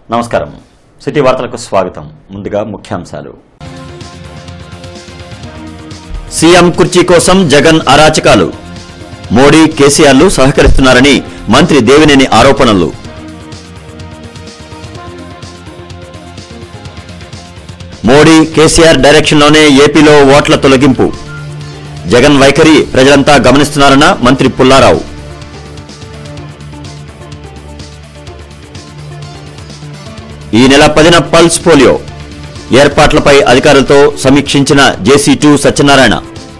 నమస్కారం సిటీ వార్తలకు స్వాగతం ముందుగా ముఖ్యాంశాలు సీఎం కుర్చీ కోసం జగన్ అరాచకాలు మోడీ కేసీఆర్లు సహకరిస్తున్నారని మంత్రి దేవినేని ఆరోపణలు మోడీ కేసీఆర్ డైరెక్షన్లోనే ఏపీలో ఓట్ల తొలగింపు జగన్ వైఖరి ప్రజలంతా గమనిస్తున్నారన్న మంత్రి పుల్లారావు ఈ నెల పదిన పల్స్ పోలియో ఏర్పాట్లపై అధికారులతో సమీక్షించిన జేసీ టూ సత్యనారాయణ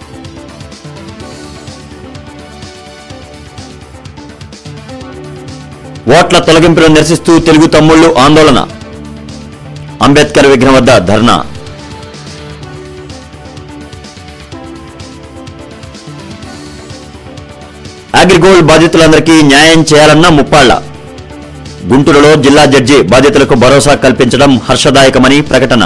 ఓట్ల తొలగింపును నిరసిస్తూ తెలుగు తమ్ముళ్లు ఆందోళన అంబేద్కర్ విగ్రహం వద్ద ధర్నా అగ్రిగోల్డ్ బాధితులందరికీ న్యాయం చేయాలన్న ముప్పాళ్ల గుంటూరులో జిల్లా జడ్జి బాధితులకు భరోసా కల్పించడం హర్షదాయకమని ప్రకటన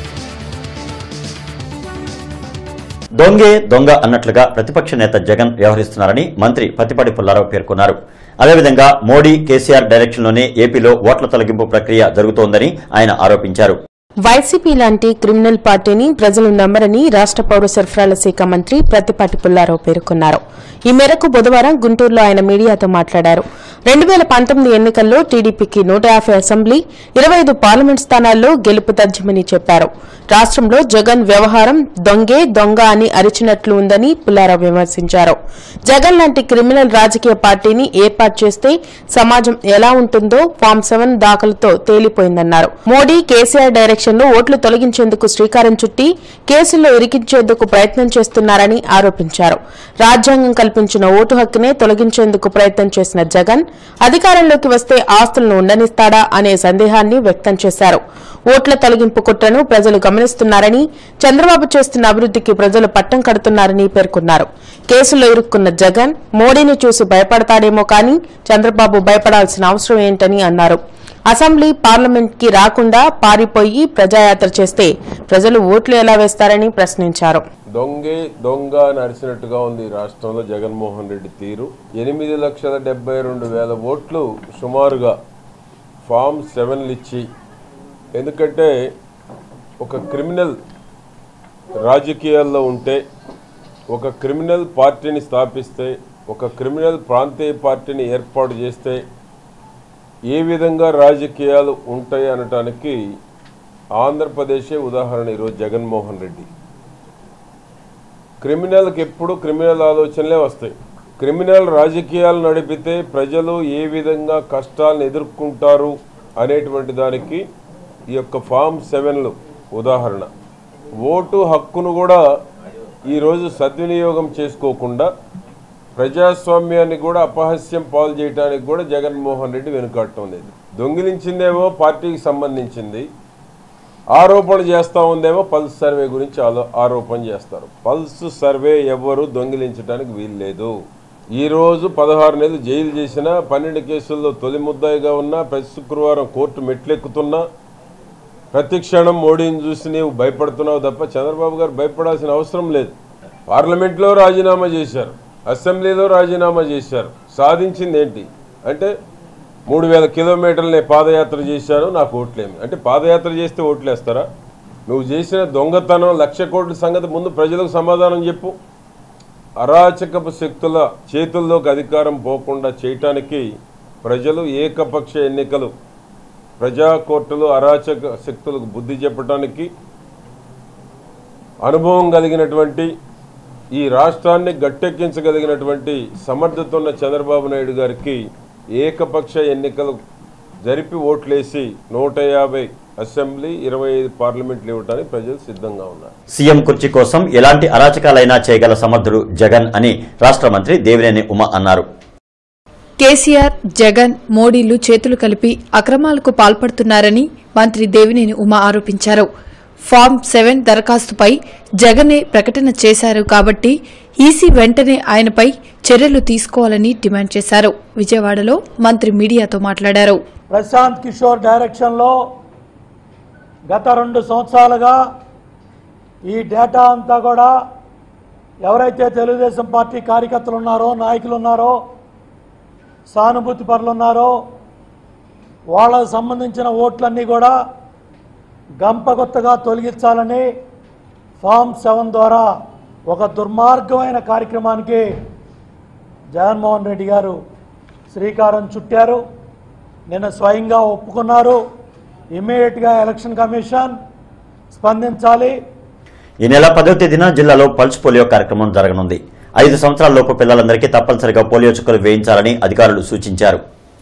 దొంగే దొంగ అన్నట్లుగా ప్రతిపక్ష నేత జగన్ వ్యవహరిస్తున్నారని మంత్రి పతిపాటి పుల్లారావు పేర్కొన్నారు అదేవిధంగా మోడీ కేసీఆర్ డైరెక్షన్లోనే ఏపీలో ఓట్ల తొలగింపు ప్రక్రియ జరుగుతోందని ఆయన ఆరోపించారు వైసీపీ లాంటి క్రిమినల్ పార్టీని ప్రజలు నమ్మరని రాష్ట పౌర సరఫరాల శాఖ మంత్రి ప్రతిపాటి పుల్లారావు పేర్కొన్నారు ఈ మేరకు బుధవారం గుంటూరులో ఆయన మీడియాతో మాట్లాడారు రెండు వేల పంతొమ్మిది ఎన్నికల్లో టీడీపీకి నూట యాభై అసెంబ్లీ ఇరవై ఐదు పార్లమెంట్ స్థానాల్లో గెలుపు తథ్యమని చెప్పారు రాష్ట్రంలో జగన్ వ్యవహారం దొంగే దొంగ అని అరిచినట్లు ఉందని పుల్లారావు విమర్శించారు జగన్ లాంటి క్రిమినల్ రాజకీయ పార్టీని ఏర్పాటు చేస్తే సమాజం ఎలా ఉంటుందో ఫామ్ సెవెన్ దాఖలుతో తేలిపోయిందన్నారు మోడీ కేసీఆర్ డైరెక్షన్ లో ఓట్లు తొలగించేందుకు శ్రీకారం చుట్టి కేసుల్లో ఇరికించేందుకు ప్రయత్నం చేస్తున్నారని ఆరోపించారు రాజ్యాంగం కల్పించిన ఓటు హక్కునే తొలగించేందుకు ప్రయత్నం చేసిన జగన్ అధికారంలోకి వస్తే ఆస్తులను ఉండనిస్తాడా అనే సందేహాన్ని వ్యక్తం చేశారు ఓట్ల తొలగింపు కుట్రను ప్రజలు గమనిస్తున్నారని చంద్రబాబు చేస్తున్న అభివృద్ధికి ప్రజలు పట్టం కడుతున్నారని పేర్కొన్నారు కేసులో ఇరుక్కున్న జగన్ మోడీని చూసి భయపడతాడేమో కానీ చంద్రబాబు భయపడాల్సిన అవసరం ఏంటని అన్నారు అసెంబ్లీ పార్లమెంట్ కి రాకుండా పారిపోయి ప్రజాయాత్ర చేస్తే ప్రజలు ఓట్లు ఎలా వేస్తారని ప్రశ్నించారు దొంగే దొంగ అని అరిచినట్టుగా ఉంది ఈ రాష్ట్రంలో జగన్మోహన్ రెడ్డి తీరు ఎనిమిది లక్షల డెబ్బై రెండు వేల ఓట్లు సుమారుగా ఫామ్ సెవెన్లు ఇచ్చి ఎందుకంటే ఒక క్రిమినల్ రాజకీయాల్లో ఉంటే ఒక క్రిమినల్ పార్టీని స్థాపిస్తే ఒక క్రిమినల్ ప్రాంతీయ పార్టీని ఏర్పాటు చేస్తే ఏ విధంగా రాజకీయాలు ఉంటాయి అనటానికి ఆంధ్రప్రదేశే ఉదాహరణ ఈరోజు జగన్మోహన్ రెడ్డి క్రిమినల్కి ఎప్పుడు క్రిమినల్ ఆలోచనలే వస్తాయి క్రిమినల్ రాజకీయాలు నడిపితే ప్రజలు ఏ విధంగా కష్టాలను ఎదుర్కొంటారు అనేటువంటి దానికి ఈ యొక్క ఫామ్ సెవెన్లు ఉదాహరణ ఓటు హక్కును కూడా ఈరోజు సద్వినియోగం చేసుకోకుండా ప్రజాస్వామ్యాన్ని కూడా అపహాస్యం పాలు చేయడానికి కూడా జగన్మోహన్ రెడ్డి వెనుకాడటం లేదు దొంగిలించిందేమో పార్టీకి సంబంధించింది ఆరోపణ చేస్తా ఉందేమో పల్స్ సర్వే గురించి ఆలో- ఆరోపణ చేస్తారు పల్స్ సర్వే ఎవరు దొంగిలించడానికి వీల్లేదు ఈ రోజు పదహారు నెలలు జైలు చేసిన పన్నెండు కేసుల్లో తొలి ముద్దాయిగా ఉన్నా ప్రతి శుక్రవారం కోర్టు మెట్లెక్కుతున్నా ప్రతి క్షణం మోడీని చూసి నీవు భయపడుతున్నావు తప్ప చంద్రబాబు గారు భయపడాల్సిన అవసరం లేదు పార్లమెంట్లో రాజీనామా చేశారు అసెంబ్లీలో రాజీనామా చేశారు సాధించింది ఏంటి అంటే మూడు వేల కిలోమీటర్లు నేను పాదయాత్ర చేశాను నాకు ఓట్లేమి అంటే పాదయాత్ర చేస్తే ఓట్లేస్తారా నువ్వు చేసిన దొంగతనం లక్ష కోట్ల సంగతి ముందు ప్రజలకు సమాధానం చెప్పు అరాచకపు శక్తుల చేతుల్లోకి అధికారం పోకుండా చేయటానికి ప్రజలు ఏకపక్ష ఎన్నికలు ప్రజా కోర్టులు అరాచక శక్తులకు బుద్ధి చెప్పడానికి అనుభవం కలిగినటువంటి ఈ రాష్ట్రాన్ని గట్టెక్కించగలిగినటువంటి సమర్థత ఉన్న చంద్రబాబు నాయుడు గారికి ఏకపక్ష ఎన్నికలు జరిపి ఓట్లేసి నూట యాభై అసెంబ్లీ ఇరవై ఐదు పార్లమెంట్లు ఇవ్వడానికి ప్రజలు సిద్ధంగా ఉన్నారు సీఎం కుర్చీ కోసం ఎలాంటి అరాచకాలైనా చేయగల సమర్థుడు జగన్ అని రాష్ట్ర మంత్రి దేవినేని ఉమ అన్నారు కేసీఆర్ జగన్ మోడీలు చేతులు కలిపి అక్రమాలకు పాల్పడుతున్నారని మంత్రి దేవినేని ఉమ ఆరోపించారు ఫామ్ సెవెన్ దరఖాస్తుపై జగనే ప్రకటన చేశారు కాబట్టి ఈసీ వెంటనే ఆయనపై చర్యలు తీసుకోవాలని డిమాండ్ చేశారు విజయవాడలో మంత్రి మీడియాతో మాట్లాడారు ప్రశాంత్ కిషోర్ డైరెక్షన్లో గత రెండు సంవత్సరాలుగా ఈ డేటా అంతా కూడా ఎవరైతే తెలుగుదేశం పార్టీ కార్యకర్తలు ఉన్నారో నాయకులు ఉన్నారో సానుభూతి పరులు ఉన్నారో వాళ్ళకు సంబంధించిన ఓట్లన్నీ కూడా గంపగొత్తగా తొలగించాలని ఫామ్ సెవెన్ ద్వారా ఒక దుర్మార్గమైన కార్యక్రమానికి జగన్మోహన్ రెడ్డి గారు శ్రీకారం చుట్టారు నిన్న స్వయంగా ఒప్పుకున్నారు ఇమ్మీడియట్గా ఎలక్షన్ కమిషన్ స్పందించాలి ఈ నెల పదో తేదీన జిల్లాలో పల్స్ పోలియో కార్యక్రమం జరగనుంది ఐదు సంవత్సరాల లోపు పిల్లలందరికీ తప్పనిసరిగా పోలియో చుక్కలు వేయించాలని అధికారులు సూచించారు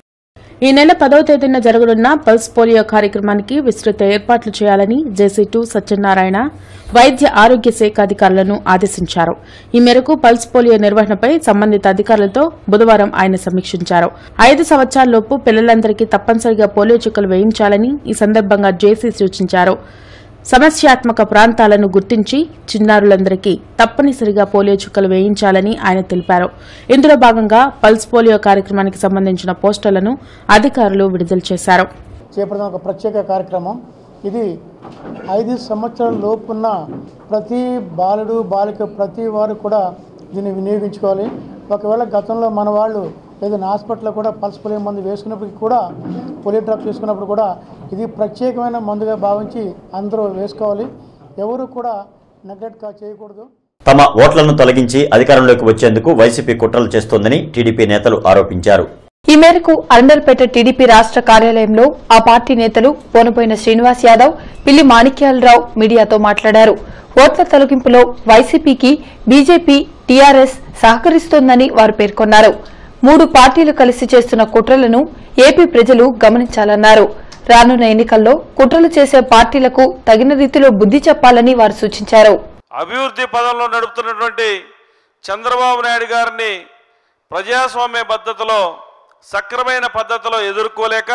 ఈ నెల పదవ తేదీన జరగనున్న పల్స్ పోలియో కార్యక్రమానికి విస్తృత ఏర్పాట్లు చేయాలని జేసీ టూ సత్యనారాయణ వైద్య ఆరోగ్య శాఖ అధికారులను ఆదేశించారు ఈ మేరకు పల్స్ పోలియో నిర్వహణపై సంబంధిత అధికారులతో బుధవారం ఆయన సమీక్షించారు ఐదు సంవత్సరాలలోపు పిల్లలందరికీ తప్పనిసరిగా పోలియో చుక్కలు వేయించాలని ఈ సందర్భంగా జేసీ సూచించారు సమస్యాత్మక ప్రాంతాలను గుర్తించి చిన్నారులందరికీ తప్పనిసరిగా పోలియో చుక్కలు వేయించాలని ఆయన తెలిపారు ఇందులో భాగంగా పల్స్ పోలియో కార్యక్రమానికి సంబంధించిన పోస్టర్లను అధికారులు విడుదల చేశారు చేపడుతున్న ఒక ప్రత్యేక కార్యక్రమం ఇది ఐదు సంవత్సరాల లోపున్న ప్రతి బాలుడు బాలిక ప్రతి వారు కూడా దీన్ని వినియోగించుకోవాలి ఒకవేళ గతంలో మన వాళ్ళు ఏదైనా హాస్పిటల్లో కూడా పల్స్ పోలియో మందు వేసుకున్నప్పటికీ కూడా పోలియో డ్రాప్స్ వేసుకున్నప్పుడు కూడా ఇది ప్రత్యేకమైన మందుగా భావించి అందరూ వేసుకోవాలి ఎవరు కూడా నెగ్లెక్ట్ చేయకూడదు తమ ఓట్లను తొలగించి అధికారంలోకి వచ్చేందుకు వైసీపీ కుట్రలు చేస్తోందని టీడీపీ నేతలు ఆరోపించారు ఈ మేరకు అరండల్పేట టీడీపీ రాష్ట్ర కార్యాలయంలో ఆ పార్టీ నేతలు పోనపోయిన శ్రీనివాస్ యాదవ్ పిల్లి మాణిక్యాలరావు మీడియాతో మాట్లాడారు ఓట్ల తొలగింపులో వైసీపీకి బీజేపీ టీఆర్ఎస్ సహకరిస్తోందని వారు పేర్కొన్నారు మూడు పార్టీలు కలిసి చేస్తున్న కుట్రలను ఏపీ ప్రజలు గమనించాలన్నారు రానున్న ఎన్నికల్లో కుట్రలు చేసే పార్టీలకు తగిన రీతిలో బుద్ధి చెప్పాలని వారు సూచించారు అభివృద్ధి పదంలో నడుపుతున్నటువంటి చంద్రబాబు నాయుడు గారిని ప్రజాస్వామ్య పద్ధతిలో సక్రమైన పద్ధతిలో ఎదుర్కోలేక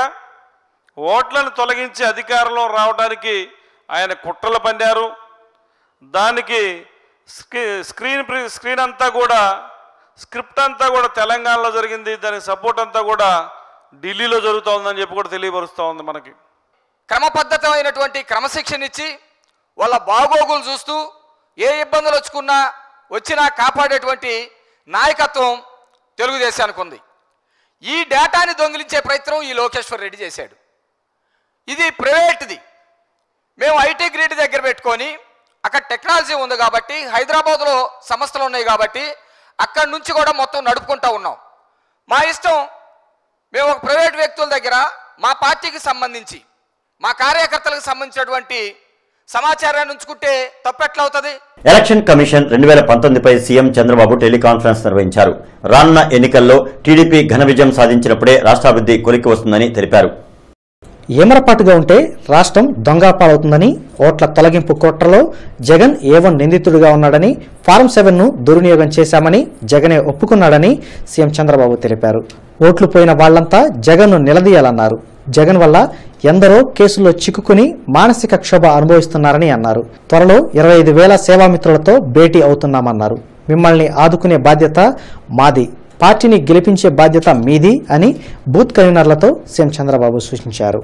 ఓట్లను తొలగించి అధికారంలో రావడానికి ఆయన కుట్రలు పన్నారు దానికి స్క్రీ స్క్రీన్ ప్రి- స్క్రీన్ అంతా కూడా స్క్రిప్ట్ అంతా కూడా తెలంగాణలో జరిగింది దానికి సపోర్ట్ అంతా కూడా ఢిల్లీలో జరుగుతోందని చెప్పి కూడా తెలియపరుస్తూ ఉంది మనకి క్రమపద్ధతమైనటువంటి క్రమశిక్షణ ఇచ్చి వాళ్ళ బాగోగులు చూస్తూ ఏ ఇబ్బందులు వచ్చుకున్నా వచ్చినా కాపాడేటువంటి నాయకత్వం తెలుగుదేశానికి ఉంది ఈ డేటాని దొంగిలించే ప్రయత్నం ఈ లోకేశ్వర్ రెడ్డి చేశాడు ఇది ప్రైవేట్ది మేము ఐటీ గ్రిడ్ దగ్గర పెట్టుకొని అక్కడ టెక్నాలజీ ఉంది కాబట్టి హైదరాబాద్లో సంస్థలు ఉన్నాయి కాబట్టి అక్కడి నుంచి కూడా మొత్తం నడుపుకుంటా ఉన్నాం మా ఇష్టం మేము ఒక ప్రైవేట్ వ్యక్తుల దగ్గర మా పార్టీకి సంబంధించి మా కార్యకర్తలకు సంబంధించినటువంటి సమాచారాన్ని ఉంచుకుంటే తప్పెట్లా అవుతుంది ఎలక్షన్ కమిషన్ రెండు వేల పంతొమ్మిదిపై సీఎం చంద్రబాబు టెలికాన్ఫరెన్స్ నిర్వహించారు రానున్న ఎన్నికల్లో టీడీపీ ఘన విజయం సాధించినప్పుడే రాష్ట్రాభివృద్ధి కొలిక్కి వస్తుందని తెలిపారు ఏమరపాటుగా ఉంటే రాష్ట్రం దొంగపాలవుతుందని ఓట్ల తొలగింపు కుట్రలో జగన్ ఏవన్ నిందితుడిగా ఉన్నాడని ఫారం సెవెన్ ను దుర్వినియోగం చేశామని జగనే ఒప్పుకున్నాడని సీఎం చంద్రబాబు తెలిపారు ఓట్లు పోయిన వాళ్లంతా జగన్ ను నిలదీయాలన్నారు జగన్ వల్ల ఎందరో కేసుల్లో చిక్కుకుని మానసిక క్షోభ అనుభవిస్తున్నారని అన్నారు త్వరలో ఇరవై ఐదు వేల సేవామిత్రులతో భేటీ అవుతున్నామన్నారు మిమ్మల్ని ఆదుకునే బాధ్యత మాది పార్టీని గెలిపించే బాధ్యత మీది అని బూత్ కన్వీనర్లతో సీఎం చంద్రబాబు సూచించారు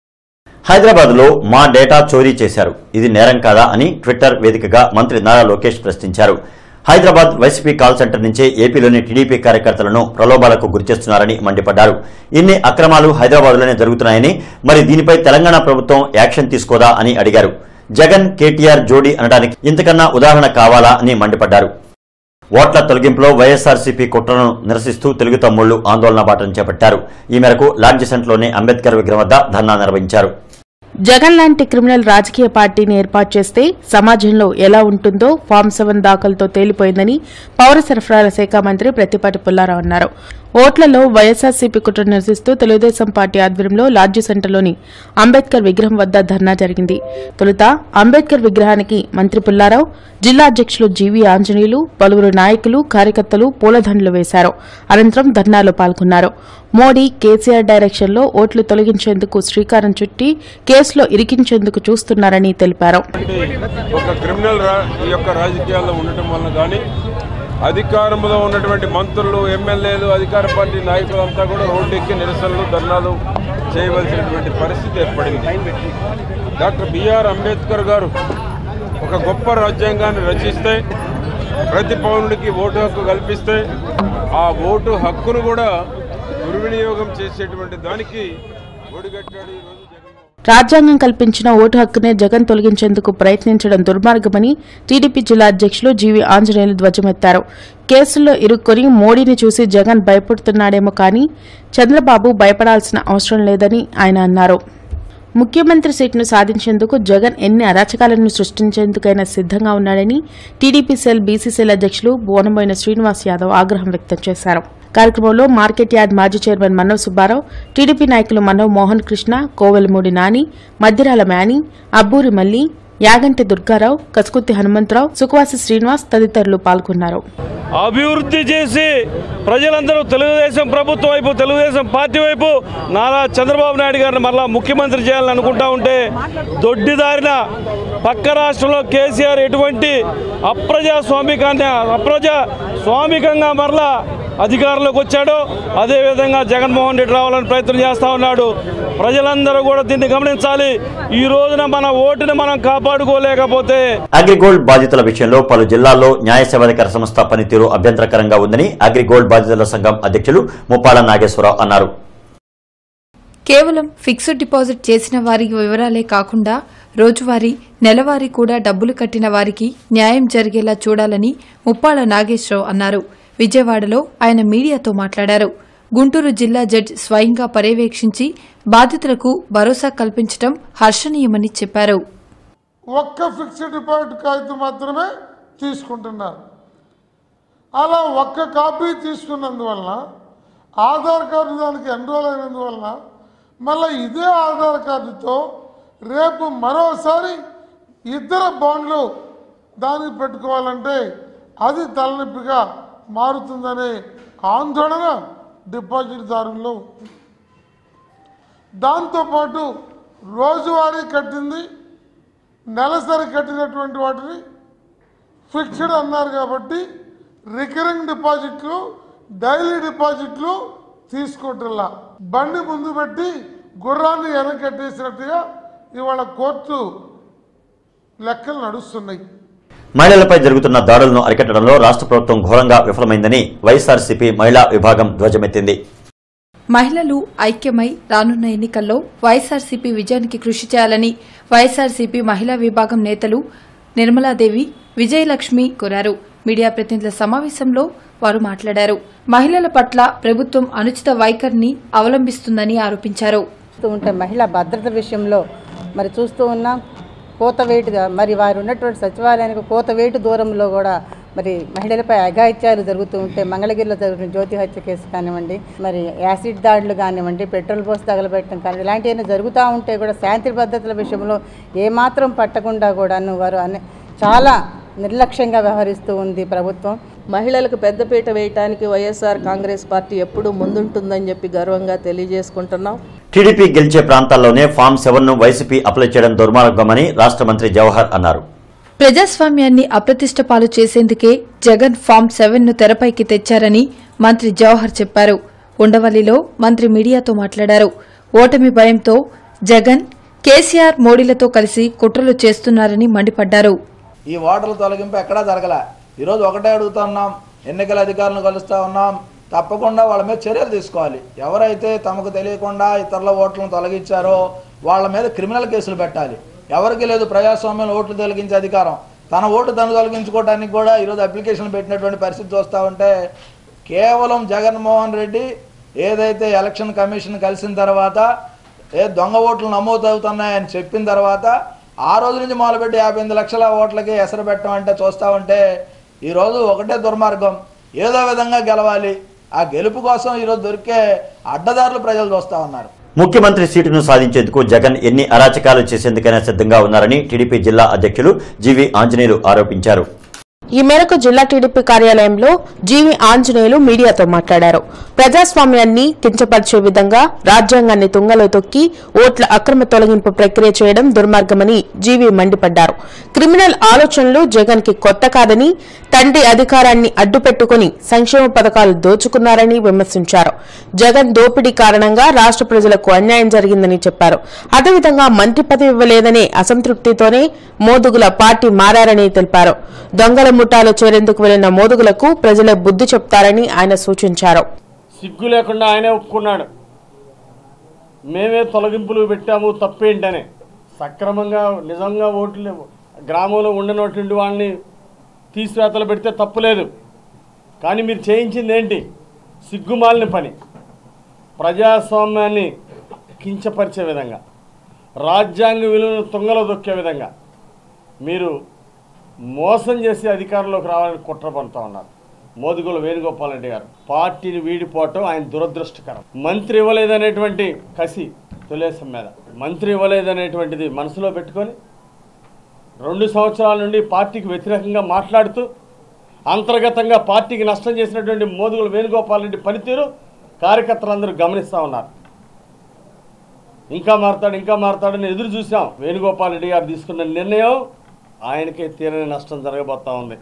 హైదరాబాద్ లో మా డేటా చోరీ చేశారు ఇది నేరం కాదా అని ట్విట్టర్ వేదికగా మంత్రి నారా లోకేష్ ప్రశ్నించారు హైదరాబాద్ వైసీపీ కాల్ సెంటర్ నుంచే ఏపీలోని టీడీపీ కార్యకర్తలను ప్రలోభాలకు గురిచేస్తున్నారని మండిపడ్డారు ఇన్ని అక్రమాలు హైదరాబాద్లోనే జరుగుతున్నాయని మరి దీనిపై తెలంగాణ ప్రభుత్వం యాక్షన్ తీసుకోదా అని అడిగారు జగన్ కేటీఆర్ జోడీ అనడానికి ఇంతకన్నా ఉదాహరణ కావాలా అని మండిపడ్డారు ఓట్ల తొలగింపులో వైఎస్ఆర్సీపీ కుట్రను నిరసిస్తూ తెలుగు తమ్ముళ్లు ఆందోళన బాటను చేపట్టారు ఈ మేరకు లాడ్జ్ సెంటర్లోని అంబేద్కర్ విగ్రహం వద్ద ధర్నా నిర్వహించారు జగన్ లాంటి క్రిమినల్ రాజకీయ పార్టీని ఏర్పాటు చేస్తే సమాజంలో ఎలా ఉంటుందో ఫామ్ సెవెన్ దాఖలతో తేలిపోయిందని పౌర సరఫరాల శాఖ మంత్రి ప్రతిపాటి పుల్లారావు అన్నారు ఓట్లలో వైఎస్ఆర్సీపీ కుట్ర నిరసిస్తూ తెలుగుదేశం పార్టీ ఆధ్వర్యంలో లాడ్జీ సెంటర్లోని అంబేద్కర్ విగ్రహం వద్ద ధర్నా జరిగింది తొలుత అంబేద్కర్ విగ్రహానికి మంత్రి పుల్లారావు జిల్లా అధ్యక్షులు జీవీ ఆంజనేయులు పలువురు నాయకులు కార్యకర్తలు పూలదండలు వేశారు అనంతరం ధర్నాలో పాల్గొన్నారు మోడీ కేసీఆర్ డైరెక్షన్లో ఓట్లు తొలగించేందుకు శ్రీకారం చుట్టి కేసులో ఇరికించేందుకు చూస్తున్నారని తెలిపారు ఒక క్రిమినల్ రా- ఈ యొక్క రాజకీయాల్లో ఉండటం వల్ల కానీ అధికారంలో ఉన్నటువంటి మంత్రులు ఎమ్మెల్యేలు అధికార పార్టీ నాయకులంతా కూడా రోడ్డెక్కి నిరసనలు ధర్నాలు చేయవలసినటువంటి పరిస్థితి ఏర్పడింది డాక్టర్ బిఆర్ అంబేద్కర్ గారు ఒక గొప్ప రాజ్యాంగాన్ని రచిస్తే ప్రతి పౌరుడికి ఓటు హక్కు కల్పిస్తే ఆ ఓటు హక్కును కూడా దుర్వినియోగం చేసేటువంటి దానికి ఒడిగట్టాడు ఈరోజు జగన్మోహన్ రాజ్యాంగం కల్పించిన ఓటు హక్కునే జగన్ తొలగించేందుకు ప్రయత్నించడం దుర్మార్గమని టీడీపీ జిల్లా అధ్యక్షులు జీవి ఆంజనేయులు ధ్వజమెత్తారు కేసుల్లో ఇరుక్కొని మోడీని చూసి జగన్ భయపడుతున్నాడేమో కానీ చంద్రబాబు భయపడాల్సిన అవసరం లేదని ఆయన అన్నారు ముఖ్యమంత్రి సీట్ను సాధించేందుకు జగన్ ఎన్ని అరాచకాలను సృష్టించేందుకైనా సిద్ధంగా ఉన్నాడని టీడీపీ సెల్ బీసీసీఎల్ అధ్యక్షులు బోనబోయిన శ్రీనివాస్ యాదవ్ ఆగ్రహం వ్యక్తం చేశారు కార్యక్రమంలో మార్కెట్ యార్డ్ మాజీ చైర్మన్ మన్నవ్ సుబ్బారావు టీడీపీ నాయకులు మన్నవ్ మోహన్ కృష్ణ కోవెలమూడి నాని మద్దిరాల మేని అబ్బూరి మల్లి యాగంటి దుర్గారావు కసుకుత్తి హనుమంతరావు సుఖవాసి శ్రీనివాస్ తదితరులు పాల్గొన్నారు అభివృద్ధి చేసి ప్రజలందరూ తెలుగుదేశం ప్రభుత్వం వైపు తెలుగుదేశం పార్టీ వైపు నారా చంద్రబాబు నాయుడు గారిని మరలా ముఖ్యమంత్రి చేయాలని అనుకుంటా ఉంటే దొడ్డిదారిన పక్క రాష్ట్రంలో కేసీఆర్ ఎటువంటి అప్రజాస్వామికాన్ని అప్రజా స్వామికంగా మరలా అధికారంలోకి వచ్చాడో అదేవిధంగా జగన్మోహన్ రెడ్డి రావాలని ప్రయత్నం చేస్తూ ఉన్నాడు ప్రజలందరూ కూడా దీన్ని గమనించాలి ఈ రోజున మన ఓటుని మనం కాపాడుకోలేకపోతే అగ్రిగోల్డ్ బాధితుల విషయంలో పలు జిల్లాల్లో న్యాయ సేవాధికార సంస్థ పనితీరు అభ్యంతరకరంగా ఉందని అగ్రిగోల్డ్ బాధితుల సంఘం అధ్యక్షులు ముప్పాల నాగేశ్వరరావు అన్నారు కేవలం ఫిక్స్డ్ డిపాజిట్ చేసిన వారి వివరాలే కాకుండా రోజువారీ నెలవారీ కూడా డబ్బులు కట్టిన వారికి న్యాయం జరిగేలా చూడాలని ముప్పాళ నాగేశ్వరరావు అన్నారు విజయవాడలో ఆయన మీడియాతో మాట్లాడారు గుంటూరు జిల్లా జడ్జి స్వయంగా పర్యవేక్షించి బాధితులకు భరోసా కల్పించడం హర్షణీయమని చెప్పారు ఒక్క ఫిక్స్డ్ డిపాజిట్ కాగితం మాత్రమే తీసుకుంటున్నారు అలా ఒక్క కాపీ తీసుకున్నందువలన ఆధార్ కార్డు దానికి ఎన్రోల్ అయినందువలన మళ్ళీ ఇదే ఆధార్ కార్డుతో రేపు మరోసారి ఇద్దరు బాండ్లు దానికి పెట్టుకోవాలంటే అది తలనొప్పిగా మారుతుందనే ఆందోళన డిపాజిట్దారుల్లో ఉంది దాంతోపాటు రోజువారీ కట్టింది నెలసరి కట్టినటువంటి వాటిని ఫిక్స్డ్ అన్నారు కాబట్టి రికరింగ్ డిపాజిట్లు డైలీ డిపాజిట్లు తీసుకోవటంలా బండి ముందు పెట్టి గుర్రాన్ని వెనకట్టేసినట్టుగా ఇవాళ కోర్టు లెక్కలు నడుస్తున్నాయి మహిళలపై జరుగుతున్న దాడులను అరికట్టడంలో రాష్ట్ర ప్రభుత్వం ఘోరంగా విఫలమైందని వైఎస్ఆర్సీపీ మహిళా విభాగం ధ్వజమెత్తింది మహిళలు ఐక్యమై రానున్న ఎన్నికల్లో వైఎస్ఆర్సీపీ విజయానికి కృషి చేయాలని వైఎస్ఆర్సీపీ మహిళా విభాగం నేతలు నిర్మలాదేవి విజయలక్ష్మి కోరారు మీడియా ప్రతినిధుల సమావేశంలో వారు మాట్లాడారు మహిళల పట్ల ప్రభుత్వం అనుచిత వైఖరిని అవలంబిస్తుందని ఆరోపించారు చూస్తూ ఉంటే మహిళా భద్రత విషయంలో మరి చూస్తూ ఉన్నాం కోతవేటు మరి వారు ఉన్నటువంటి సచివాలయానికి కోతవేటు దూరంలో కూడా మరి మహిళలపై అఘాయిత్యాలు జరుగుతూ ఉంటే మంగళగిరిలో జరుగుతున్న జ్యోతి హత్య కేసు కానివ్వండి మరి యాసిడ్ దాడులు కానివ్వండి పెట్రోల్ పోసి తగలబెట్టడం కానీ ఇలాంటివన్నీ జరుగుతూ ఉంటే కూడా శాంతి భద్రతల విషయంలో ఏమాత్రం పట్టకుండా కూడాను వారు అన్ని చాలా నిర్లక్ష్యంగా వ్యవహరిస్తూ ఉంది ప్రభుత్వం మహిళలకు పెద్దపీట వేయటానికి వైఎస్ఆర్ కాంగ్రెస్ పార్టీ ఎప్పుడూ ముందుంటుందని చెప్పి గర్వంగా తెలియజేసుకుంటున్నాం టీడీపీ గెలిచే ప్రాంతాల్లోనే ఫామ్ సెవెన్ ను వైసీపీ అప్లై చేయడం దుర్మార్గమని రాష్ట్ర మంత్రి జవహర్ అన్నారు ప్రజాస్వామ్యాన్ని అప్రతిష్ట పాలు చేసేందుకే జగన్ ఫామ్ సెవెన్ ను తెరపైకి తెచ్చారని మంత్రి జవహర్ చెప్పారు ఉండవల్లిలో మంత్రి మీడియాతో మాట్లాడారు ఓటమి భయంతో జగన్ కేసీఆర్ మోడీలతో కలిసి కుట్రలు చేస్తున్నారని మండిపడ్డారు ఈ ఓటర్ల తొలగింపు ఎక్కడా జరగలే ఈరోజు ఒకటే అడుగుతున్నాం ఎన్నికల అధికారులను కలుస్తూ ఉన్నాం తప్పకుండా వాళ్ళ మీద చర్యలు తీసుకోవాలి ఎవరైతే తమకు తెలియకుండా ఇతరుల ఓట్లను తొలగించారో వాళ్ళ మీద క్రిమినల్ కేసులు పెట్టాలి ఎవరికి లేదు ప్రజాస్వామ్యంలో ఓట్లు తొలగించే అధికారం తన ఓటు తను తొలగించుకోవడానికి కూడా ఈరోజు అప్లికేషన్ పెట్టినటువంటి పరిస్థితి చూస్తూ ఉంటే కేవలం జగన్మోహన్ రెడ్డి ఏదైతే ఎలక్షన్ కమిషన్ కలిసిన తర్వాత ఏ దొంగ ఓట్లు నమోదు అవుతున్నాయని చెప్పిన తర్వాత ఆ రోజు నుంచి మొదలుపెట్టి యాభై ఎనిమిది లక్షల ఓట్లకి ఎసరు పెట్టడం అంటే చూస్తూ ఉంటే ఈరోజు ఒకటే దుర్మార్గం ఏదో విధంగా గెలవాలి ఆ గెలుపు కోసం ఈరోజు దొరికే అడ్డదారులు ప్రజలు చూస్తూ ఉన్నారు ముఖ్యమంత్రి సీటును సాధించేందుకు జగన్ ఎన్ని అరాచకాలు చేసేందుకైనా సిద్ధంగా ఉన్నారని టీడీపీ జిల్లా అధ్యక్షులు జీవి ఆంజనేయులు ఆరోపించారు ఈ మేరకు జిల్లా టీడీపీ కార్యాలయంలో జీవి ఆంజనేయులు మీడియాతో మాట్లాడారు ప్రజాస్వామ్యాన్ని కించపరిచే విధంగా రాజ్యాంగాన్ని తుంగలో తొక్కి ఓట్ల అక్రమ తొలగింపు ప్రక్రియ చేయడం దుర్మార్గమని జీవి మండిపడ్డారు క్రిమినల్ ఆలోచనలు జగన్ కి కొత్త కాదని తండ్రి అధికారాన్ని అడ్డుపెట్టుకుని సంక్షేమ పథకాలు దోచుకున్నారని విమర్శించారు జగన్ దోపిడీ కారణంగా రాష్ట్ర ప్రజలకు అన్యాయం జరిగిందని చెప్పారు అదేవిధంగా మంత్రి పదవి ఇవ్వలేదనే అసంతృప్తితోనే మోదుగుల పార్టీ మారారని తెలిపారు దొంగల ముఠాలో చేరేందుకు వెళ్లిన మోదుగులకు ప్రజలే బుద్ధి చెప్తారని ఆయన సూచించారు సిగ్గు లేకుండా ఆయనే ఒప్పుకున్నాడు మేమే తొలగింపులు పెట్టాము తప్పేంటనే సక్రమంగా నిజంగా ఓట్లు గ్రామంలో ఉండనటువంటి వాళ్ళని తీసివేతలు పెడితే తప్పులేదు కానీ మీరు చేయించింది ఏంటి సిగ్గుమాలిన పని ప్రజాస్వామ్యాన్ని కించపరిచే విధంగా రాజ్యాంగ విలువను తుంగలో దొక్కే విధంగా మీరు మోసం చేసి అధికారంలోకి రావాలని కుట్ర పడుతూ ఉన్నారు మోదిగోలు వేణుగోపాల్ రెడ్డి గారు పార్టీని వీడిపోవటం ఆయన దురదృష్టకరం మంత్రి ఇవ్వలేదనేటువంటి కసి తెలుగుదేశం మీద మంత్రి ఇవ్వలేదనేటువంటిది మనసులో పెట్టుకొని రెండు సంవత్సరాల నుండి పార్టీకి వ్యతిరేకంగా మాట్లాడుతూ అంతర్గతంగా పార్టీకి నష్టం చేసినటువంటి మోదుగుల వేణుగోపాల్ రెడ్డి పనితీరు కార్యకర్తలందరూ గమనిస్తూ ఉన్నారు ఇంకా మారతాడు ఇంకా మారతాడని ఎదురు చూసాం వేణుగోపాల్ రెడ్డి గారు తీసుకున్న నిర్ణయం ఆయనకే తీరని నష్టం జరగబోతా ఉంది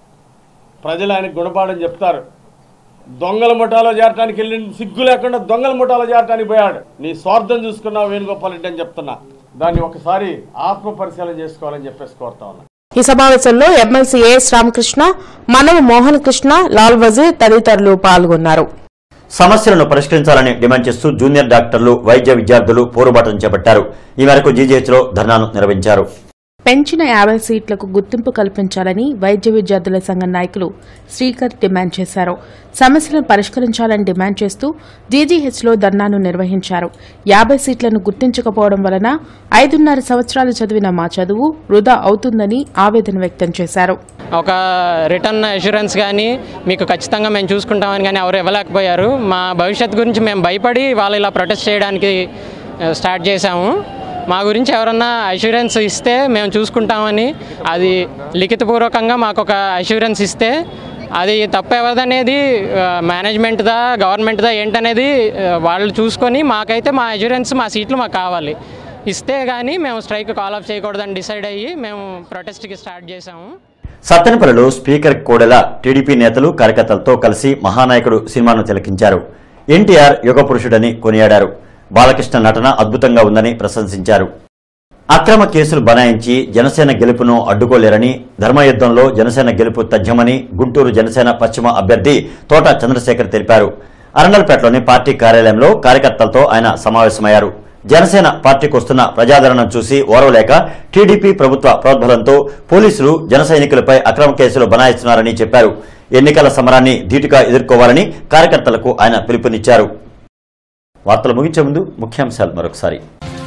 ప్రజలు ఆయనకు గుణపాఠం చెప్తారు దొంగల ముఠాలో చేరటానికి వెళ్ళి సిగ్గు లేకుండా దొంగల ముఠాలో చేరటానికి పోయాడు నీ స్వార్థం చూసుకున్నావు వేణుగోపాల్ రెడ్డి అని చెప్తున్నా దాన్ని ఒకసారి ఆత్మ పరిశీలన చేసుకోవాలని చెప్పేసి కోరుతా ఉన్నా ఈ సమావేశంలో ఎమ్మెల్సీ ఏఎస్ రామకృష్ణ మనవ మోహన్ కృష్ణ లాల్ వజీర్ తదితరులు పాల్గొన్నారు సమస్యలను పరిష్కరించాలని డిమాండ్ చేస్తూ జూనియర్ డాక్టర్లు వైద్య విద్యార్థులు పోరుబాటం చేపట్టారు ఈ మేరకు జీజీహెచ్లో ధర్నాను నిర్వహించారు పెంచిన యాభై సీట్లకు గుర్తింపు కల్పించాలని వైద్య విద్యార్థుల సంఘం నాయకులు శ్రీకర్ డిమాండ్ చేశారు సమస్యలను పరిష్కరించాలని డిమాండ్ చేస్తూ జీజీహెచ్లో ధర్నాను నిర్వహించారు యాభై సీట్లను గుర్తించకపోవడం వలన ఐదున్నర సంవత్సరాలు చదివిన మా చదువు వృధా అవుతుందని ఆవేదన వ్యక్తం చేశారు ఒక రిటర్న్ అష్యూరెన్స్ కానీ మీకు ఖచ్చితంగా మేము చూసుకుంటామని కానీ ఎవరు ఇవ్వలేకపోయారు మా భవిష్యత్ గురించి మేము భయపడి వాళ్ళు ఇలా ప్రొటెస్ట్ చేయడానికి ఆ, స్టార్ట్ చేశాము మా గురించి ఎవరన్నా అష్యూరెన్స్ ఇస్తే మేము చూసుకుంటామని అది లిఖితపూర్వకంగా మాకు ఒక అష్యూరెన్స్ ఇస్తే అది తప్పు ఎవరిదనేది మేనేజ్మెంట్దా గవర్నమెంట్దా ఏంటనేది ఆ, వాళ్ళు చూసుకొని మాకైతే మా అష్యూరెన్స్ మా సీట్లు మాకు కావాలి ఇస్తే కానీ మేము స్ట్రైక్ కాల్ ఆఫ్ చేయకూడదని డిసైడ్ అయ్యి మేము ప్రొటెస్ట్కి స్టార్ట్ చేసాము సత్తెనపల్లిలో స్పీకర్ కోడెల టీడీపీ నేతలు కార్యకర్తలతో కలిసి మహానాయకుడు సినిమాను తిలకించారు ఎన్టీఆర్ యుగ పురుషుడని కొనియాడారు బాలకృష్ణ నటన అద్భుతంగా ఉందని ప్రశంసించారు అక్రమ కేసులు బనాయించి జనసేన గెలుపును అడ్డుకోలేరని ధర్మయుద్ధంలో జనసేన గెలుపు తథ్యమని గుంటూరు జనసేన పశ్చిమ అభ్యర్థి తోట చంద్రశేఖర్ తెలిపారు అరండల్పేటలోని పార్టీ కార్యాలయంలో కార్యకర్తలతో ఆయన సమావేశమయ్యారు జనసేన పార్టీకి వస్తున్న ప్రజాదరణను చూసి ఓరవలేక టీడీపీ ప్రభుత్వ ప్రోద్బలంతో పోలీసులు జన సైనికులపై అక్రమ కేసులు బనాయిస్తున్నారని చెప్పారు ఎన్నికల సమరాన్ని ధీటుగా ఎదుర్కోవాలని కార్యకర్తలకు ఆయన పిలుపునిచ్చారు వార్తలు ముగించే ముందు ముఖ్యాంశాలు మరొకసారి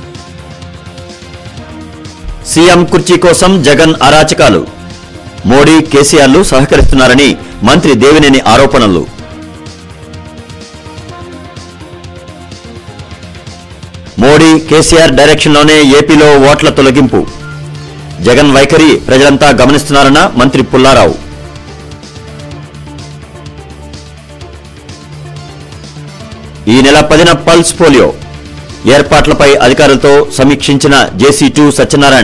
సీఎం కుర్చీ కోసం జగన్ అరాచకాలు మోడీ కేసీఆర్లు సహకరిస్తున్నారని మంత్రి దేవినేని ఆరోపణలు మోడీ కేసీఆర్ డైరెక్షన్లోనే ఏపీలో ఓట్ల తొలగింపు జగన్ వైఖరి ప్రజలంతా గమనిస్తున్నారన్న మంత్రి పుల్లారావు ఈ నెల పదిన పల్స్ పోలియో ఏర్పాట్లపై అధికారులతో సమీక్షించిన జేసీ టూ సత్యనారాయణ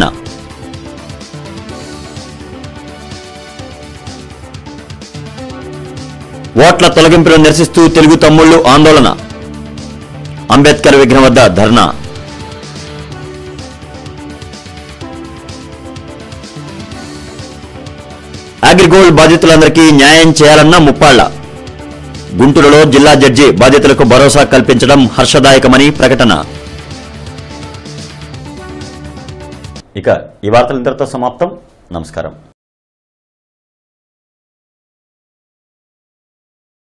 ఓట్ల తొలగింపును నిరసిస్తూ తెలుగు తమ్ముళ్లు ఆందోళన అంబేద్కర్ విగ్రహం వద్ద ధర్నా అగ్రిగోల్డ్ బాధితులందరికీ న్యాయం చేయాలన్న ముప్పాళ్ల గుంటూరులో జిల్లా జడ్జి బాధితులకు భరోసా కల్పించడం హర్షదాయకమని ప్రకటన ఇక ఈ వార్తలు ఇంతటితో సమాప్తం నమస్కారం